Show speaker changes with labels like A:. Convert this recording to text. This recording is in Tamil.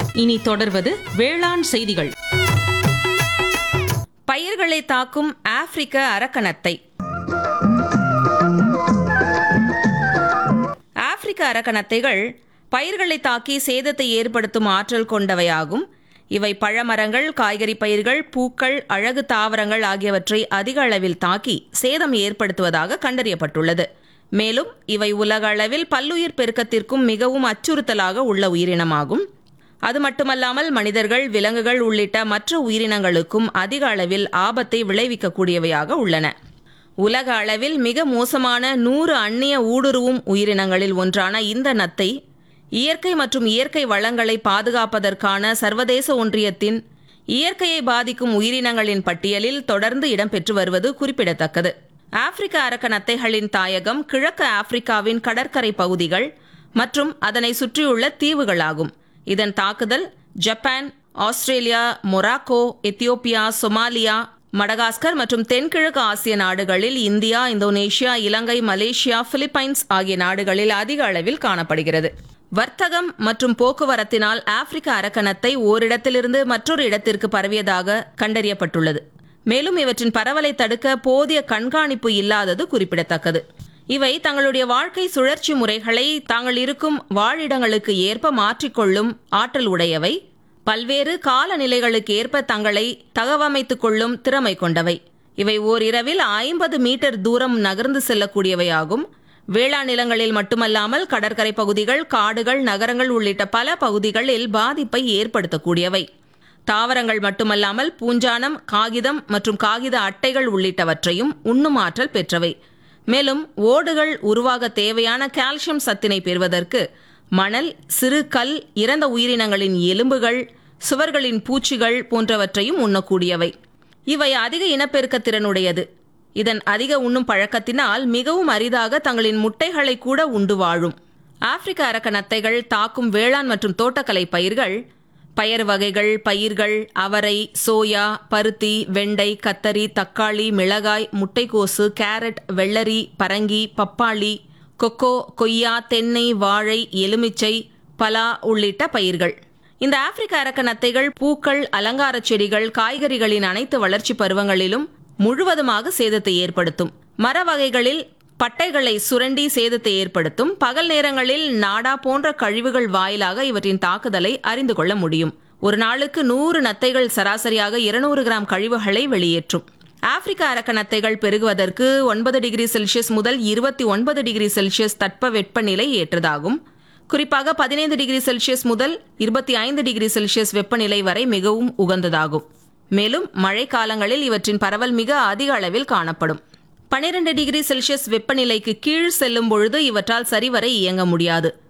A: இனி தொடர்வது வேளாண் செய்திகள்
B: பயிர்களை தாக்கும் ஆப்பிரிக்க அரக்கணத்தை ஆப்பிரிக்க அரக்கணத்தைகள் பயிர்களை தாக்கி சேதத்தை ஏற்படுத்தும் ஆற்றல் கொண்டவையாகும் இவை பழமரங்கள் காய்கறி பயிர்கள் பூக்கள் அழகு தாவரங்கள் ஆகியவற்றை அதிக அளவில் தாக்கி சேதம் ஏற்படுத்துவதாக கண்டறியப்பட்டுள்ளது மேலும் இவை உலக அளவில் பல்லுயிர் பெருக்கத்திற்கும் மிகவும் அச்சுறுத்தலாக உள்ள உயிரினமாகும் அது மட்டுமல்லாமல் மனிதர்கள் விலங்குகள் உள்ளிட்ட மற்ற உயிரினங்களுக்கும் அதிக அளவில் ஆபத்தை விளைவிக்கக்கூடியவையாக உள்ளன உலக அளவில் மிக மோசமான நூறு அந்நிய ஊடுருவும் உயிரினங்களில் ஒன்றான இந்த நத்தை இயற்கை மற்றும் இயற்கை வளங்களை பாதுகாப்பதற்கான சர்வதேச ஒன்றியத்தின் இயற்கையை பாதிக்கும் உயிரினங்களின் பட்டியலில் தொடர்ந்து இடம்பெற்று வருவது குறிப்பிடத்தக்கது ஆப்பிரிக்க அரக்க நத்தைகளின் தாயகம் கிழக்கு ஆப்பிரிக்காவின் கடற்கரை பகுதிகள் மற்றும் அதனை சுற்றியுள்ள தீவுகளாகும் இதன் தாக்குதல் Japan Australia Morocco Ethiopia Somalia Madagascar மற்றும் தென்கிழக்கு ஆசிய நாடுகளில் India Indonesia Ilangai Malaysia Philippines ஆகிய நாடுகளில் அதிக அளவில் காணப்படுகிறது வர்த்தகம் மற்றும் போக்குவரத்தினால் ஆப்பிரிக்க அரக்கணத்தை ஓரிடத்திலிருந்து மற்றொரு இடத்திற்கு பரவியதாக கண்டறியப்பட்டுள்ளது மேலும் இவற்றின் பரவலை தடுக்க போதிய கண்காணிப்பு இல்லாதது குறிப்பிடத்தக்கது இவை தங்களுடைய வாழ்க்கை சுழற்சி முறைகளை தாங்கள் இருக்கும் வாழிடங்களுக்கு ஏற்ப மாற்றிக்கொள்ளும் ஆற்றல் உடையவை பல்வேறு காலநிலைகளுக்கு ஏற்ப தங்களை தகவமைத்துக் கொள்ளும் திறமை கொண்டவை இவை ஓரிரவில் ஐம்பது மீட்டர் தூரம் நகர்ந்து செல்லக்கூடியவையாகும் வேளாண் நிலங்களில் மட்டுமல்லாமல் கடற்கரை பகுதிகள் காடுகள் நகரங்கள் உள்ளிட்ட பல பகுதிகளில் பாதிப்பை ஏற்படுத்தக்கூடியவை தாவரங்கள் மட்டுமல்லாமல் பூஞ்சானம் காகிதம் மற்றும் காகித அட்டைகள் உள்ளிட்டவற்றையும் உண்ணும் ஆற்றல் பெற்றவை மேலும் ஓடுகள் உருவாக தேவையான கால்சியம் சத்தினை பெறுவதற்கு மணல் சிறு கல் இறந்த உயிரினங்களின் எலும்புகள் சுவர்களின் பூச்சிகள் போன்றவற்றையும் உண்ணக்கூடியவை இவை அதிக இனப்பெருக்க திறனுடையது இதன் அதிக உண்ணும் பழக்கத்தினால் மிகவும் அரிதாக தங்களின் முட்டைகளை கூட உண்டு வாழும் ஆப்பிரிக்க அரக்க நத்தைகள் தாக்கும் வேளாண் மற்றும் தோட்டக்கலை பயிர்கள் பயறு வகைகள் பயிர்கள் அவரை சோயா பருத்தி வெண்டை கத்தரி தக்காளி மிளகாய் முட்டைக்கோசு கேரட் வெள்ளரி பரங்கி பப்பாளி கொக்கோ கொய்யா தென்னை வாழை எலுமிச்சை பலா உள்ளிட்ட பயிர்கள் இந்த ஆப்பிரிக்க அரக்க நத்தைகள் பூக்கள் அலங்கார செடிகள் காய்கறிகளின் அனைத்து வளர்ச்சி பருவங்களிலும் முழுவதுமாக சேதத்தை ஏற்படுத்தும் மர வகைகளில் பட்டைகளை சுரண்டி சேதத்தை ஏற்படுத்தும் பகல் நேரங்களில் நாடா போன்ற கழிவுகள் வாயிலாக இவற்றின் தாக்குதலை அறிந்து கொள்ள முடியும் ஒரு நாளுக்கு நூறு நத்தைகள் சராசரியாக இருநூறு கிராம் கழிவுகளை வெளியேற்றும் ஆப்பிரிக்க அரக்க நத்தைகள் பெருகுவதற்கு ஒன்பது டிகிரி செல்சியஸ் முதல் இருபத்தி ஒன்பது டிகிரி செல்சியஸ் தட்ப வெப்பநிலை ஏற்றதாகும் குறிப்பாக பதினைந்து டிகிரி செல்சியஸ் முதல் இருபத்தி ஐந்து டிகிரி செல்சியஸ் வெப்பநிலை வரை மிகவும் உகந்ததாகும் மேலும் மழை காலங்களில் இவற்றின் பரவல் மிக அதிக அளவில் காணப்படும் பனிரெண்டு டிகிரி செல்சியஸ் வெப்பநிலைக்கு கீழ் செல்லும் பொழுது இவற்றால் சரிவர இயங்க முடியாது